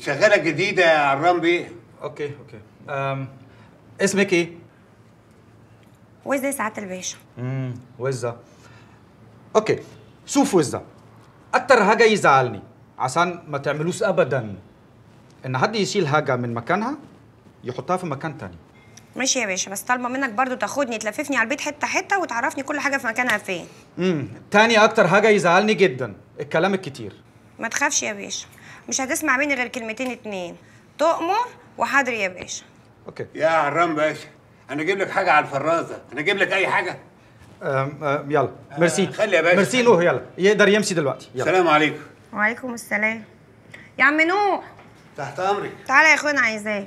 شغاله جديده يا عرام بيه اوكي اوكي أم. اسمك ايه؟ وازاي سعاده الباشا امم وزة اوكي شوف وزة اكتر حاجة يزعلني عشان ما تعملوش ابدا ان حد يشيل حاجة من مكانها يحطها في مكان تاني ماشي يا باشا بس طالبه منك برضو تاخدني تلففني على البيت حته حته وتعرفني كل حاجه في مكانها فين امم تاني اكتر حاجة يزعلني جدا الكلام الكتير ما تخافش يا باشا مش هتسمع مني غير كلمتين اتنين تؤمر وحاضر يا باشا اوكي يا عرام باشا انا اجيب لك حاجه على الفرازه انا اجيب لك اي حاجه أم أم يلا ميرسي خلي يا باشا. ميرسي نوح يلا يقدر يمشي دلوقتي يلا السلام عليكم وعليكم السلام يا عم نوح تحت امرك تعالى يا اخويا انا عايزاك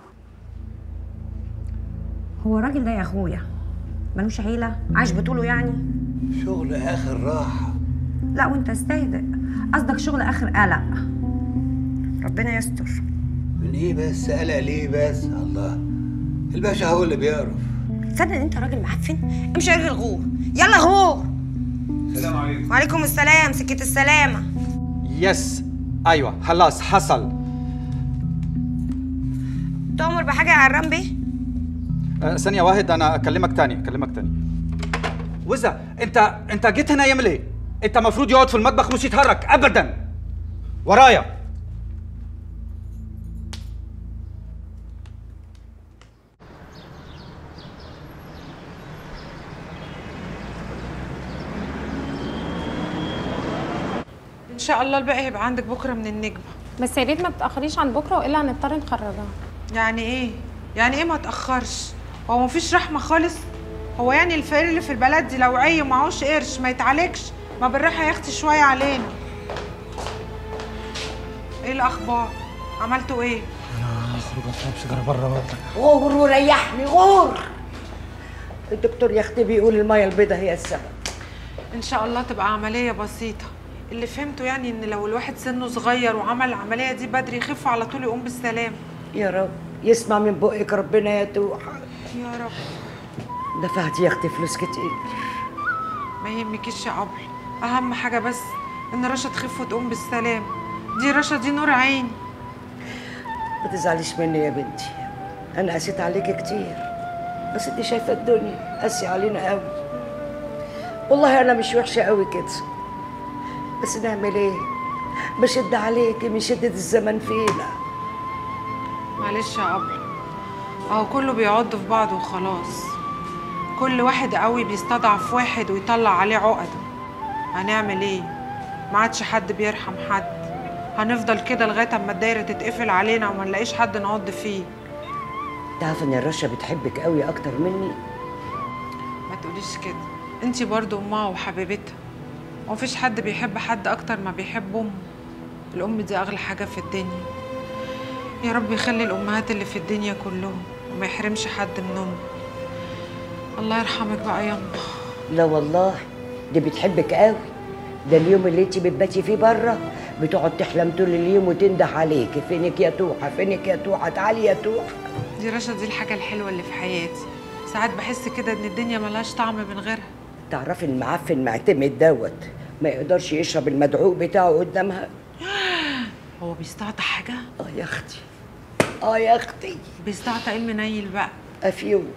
هو الراجل ده يا اخويا ملوش عيله عايش بطوله يعني شغل اخر راحه لا وانت استهدئ قصدك شغل اخر قلق ربنا يستر من ايه بس قلق ليه بس الله الباشا هو اللي بيعرف تصدق ان انت راجل معفن امشي ارغي الغور يلا غور السلام عليكم وعليكم السلام سكة السلامة يس ايوه خلاص حصل تؤمر بحاجة يا عرام بيه أه، ثانية واحد أنا أكلمك تاني أكلمك تاني وزة أنت أنت جيت هنا يعمل إيه؟ أنت المفروض يقعد في المطبخ مش يتحرك أبدا ورايا ان شاء الله الباقي هيبقى عندك بكره من النجمه بس يا ريت ما تتاخريش عن بكره والا هنضطر نخرجها يعني ايه يعني ايه ما تاخرش هو مفيش رحمه خالص هو يعني الفقير اللي في البلد دي لو عي ومعهوش قرش ما يتعالجش ما بالراحه يا اختي شويه علينا ايه الاخبار عملتوا ايه غور وريحني غور الدكتور يا اختي بيقول الميه البيضاء هي السبب ان شاء الله تبقى عمليه بسيطه اللي فهمته يعني ان لو الواحد سنه صغير وعمل العمليه دي بدري يخف على طول يقوم بالسلام يا رب يسمع من بقك ربنا يا توحة يا رب دفعت يا اختي فلوس كتير ما يهمكيش يا قبل اهم حاجه بس ان رشا تخف وتقوم بالسلام دي رشا دي نور عيني ما تزعليش مني يا بنتي انا قسيت عليكي كتير بس انت شايفه الدنيا قاسي علينا قوي والله انا مش وحشه قوي كده بس نعمل ايه بشد عليكي من شده الزمن فينا معلش يا قبل اهو كله بيعض في بعضه وخلاص كل واحد قوي بيستضعف واحد ويطلع عليه عقده هنعمل ايه ما عادش حد بيرحم حد هنفضل كده لغايه اما الدايره تتقفل علينا وما نلاقيش حد نعض فيه تعرف ان الرشا بتحبك قوي اكتر مني ما تقوليش كده انتي برضو امها وحبيبتها ومفيش حد بيحب حد اكتر ما بيحب امه الام دي اغلى حاجه في الدنيا يا رب يخلي الامهات اللي في الدنيا كلهم وما يحرمش حد منهم الله يرحمك بقى يما لا والله دي بتحبك قوي ده اليوم اللي انت بتباتي فيه بره بتقعد تحلم طول اليوم وتنده عليكي فينك يا توحه فينك يا توحه تعالي يا توحه دي رشا دي الحاجه الحلوه اللي في حياتي ساعات بحس كده ان الدنيا ملهاش طعم من غيرها تعرفي المعفن معتمد دوت ما يقدرش يشرب المدعوق بتاعه قدامها هو بيستعطى حاجه اه يا اختي اه يا اختي بيستعطى ايه المنيل بقى افيون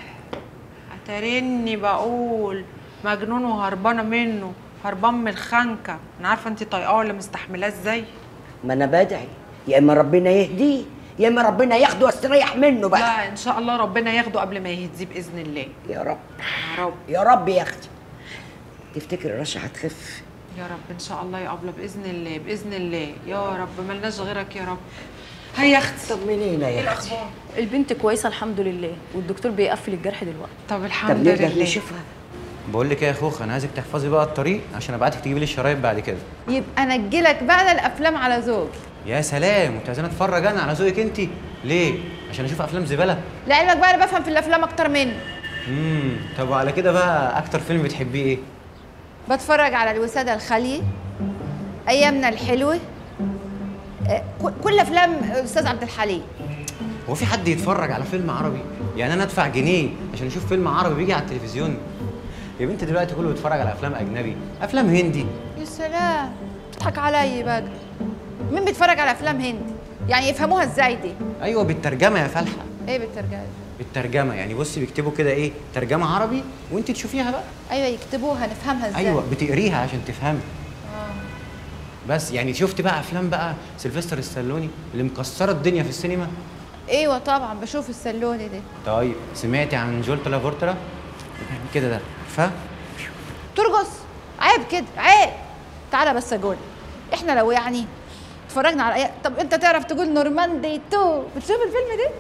اترني بقول مجنون وهربانه منه هربان من الخنكه انا عارفه انت طايقاه ولا مستحملاه ازاي ما انا بدعي يا اما ربنا يهديه يا اما ربنا ياخده واستريح منه بقى لا ان شاء الله ربنا ياخده قبل ما يهديه باذن الله يا رب يا رب يا رب يا اختي تفتكر رشا هتخف يا رب ان شاء الله يا ابله باذن الله باذن الله يا رب ملناش غيرك يا رب هيا يا اختي طمنينا ايه يا اختي الاخبار البنت كويسه الحمد لله والدكتور بيقفل الجرح دلوقتي طب طب الحمد نقدر لله نشوفها بقول لك ايه يا خوخ انا عايزك تحفظي بقى الطريق عشان ابعتك تجيبي لي الشرايط بعد كده يبقى نجلك بقى الافلام على ذوق يا سلام انت عايزاني اتفرج انا على ذوقك انت ليه عشان اشوف افلام زباله لعلمك بقى انا بفهم في الافلام اكتر منه امم طب وعلى كده بقى اكتر فيلم بتحبيه ايه بتفرج على الوسادة الخالية ايامنا الحلوة آه، ك- كل افلام استاذ عبد الحليم هو في حد يتفرج على فيلم عربي يعني انا ادفع جنيه عشان اشوف فيلم عربي بيجي على التلفزيون يا بنت دلوقتي كله بيتفرج على افلام اجنبي افلام هندي يا سلام تضحك عليا بقى مين بيتفرج على افلام هندي يعني يفهموها ازاي دي ايوه بالترجمه يا فلحه ايه بالترجمه بالترجمه يعني بصي بيكتبوا كده ايه ترجمه عربي وانت تشوفيها بقى ايوه يكتبوها نفهمها ازاي ايوه بتقريها عشان تفهمي بس يعني شفت بقى افلام بقى سيلفستر السالوني اللي مكسره الدنيا في السينما ايوه طبعا بشوف السلوني دي طيب سمعتي عن جولتا لافورترا يعني كده ده عارفاه ترقص عيب كده عيب تعالى بس اقول احنا لو يعني اتفرجنا على أي... طب انت تعرف تقول نورماندي 2 بتشوف الفيلم ده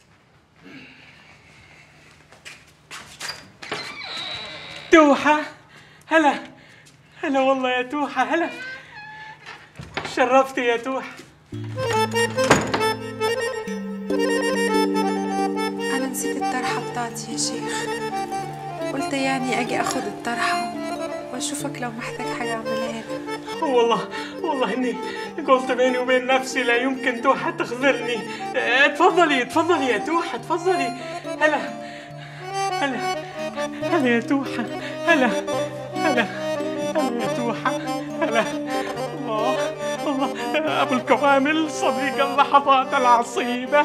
توحة هلا هلا والله يا توحة هلا شرفتي يا توحة أنا نسيت الطرحة بتاعتي يا شيخ قلت يعني أجي أخد الطرحة وأشوفك لو محتاج حاجة أعملها لك والله والله اني قلت بيني وبين نفسي لا يمكن توحة تخذلني اه، اتفضلي اتفضلي يا توحة اتفضلي هلا هلا هلا يا توحة هلا هلا هلا يا توحة هلا الله الله ابو الكوامل صديق اللحظات العصيبة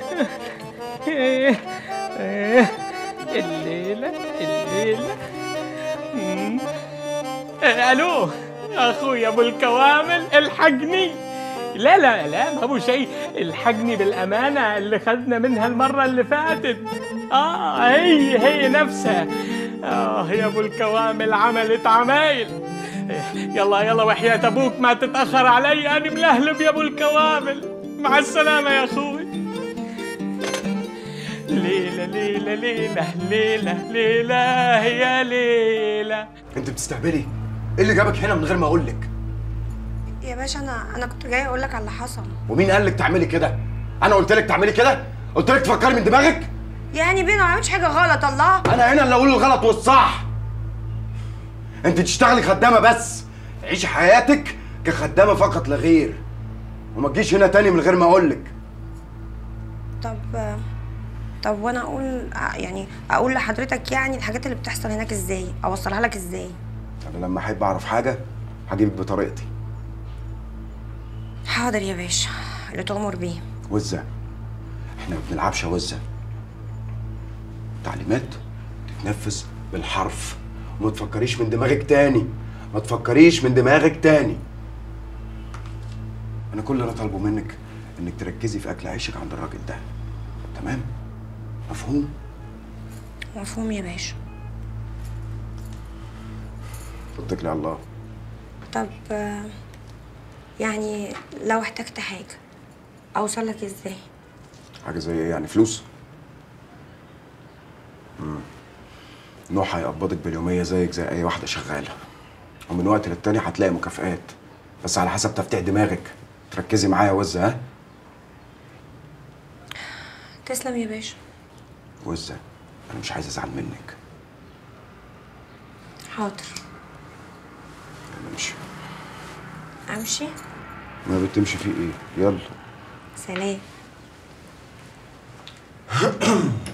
إيه، إيه، الليلة الليلة مم. إيه، الو اخويا ابو الكوامل الحقني لا لا لا ما ابو شيء الحقني بالامانه اللي خدنا منها المره اللي فاتت اه هي هي نفسها اه يا ابو الكوامل عملت عمايل إيه، يلا يلا وحياة ابوك ما تتاخر علي انا ملهلب يا ابو الكوامل مع السلامه يا اخوي ليلة ليلة ليلة ليلة ليلة يا ليلة انت بتستهبلي ايه اللي جابك هنا من غير ما اقول لك يا باشا انا انا كنت جاي اقول لك على اللي حصل ومين قال لك تعملي كده انا قلت لك تعملي كده قلت لك تفكري من دماغك يعني بينا ما عملتش حاجه غلط الله انا هنا اللي اقول الغلط والصح انت تشتغلي خدامه بس عيشي حياتك كخدامه فقط لا غير وما تجيش هنا تاني من غير ما اقول لك طب طب وانا اقول يعني اقول لحضرتك يعني الحاجات اللي بتحصل هناك ازاي اوصلها لك ازاي انا لما احب اعرف حاجه هجيبك بطريقتي حاضر يا باشا اللي تؤمر بيه وزه احنا ما بنلعبش وزه تعليمات تتنفذ بالحرف وما تفكريش من دماغك تاني ما تفكريش من دماغك تاني انا كل اللي انا طالبه منك انك تركزي في اكل عيشك عند الراجل ده تمام مفهوم مفهوم يا باشا اتكلي على الله طب آه، يعني لو احتجت حاجه اوصل لك ازاي حاجه زي ايه يعني فلوس مم. نوح هيقبضك باليوميه زيك زي اي واحده شغاله ومن وقت للتاني هتلاقي مكافآت بس على حسب تفتيح دماغك تركزي معايا وزه ها تسلم يا باشا وزه انا مش عايز ازعل منك حاضر يلا امشي امشي ما بتمشي فيه ايه يلا سلام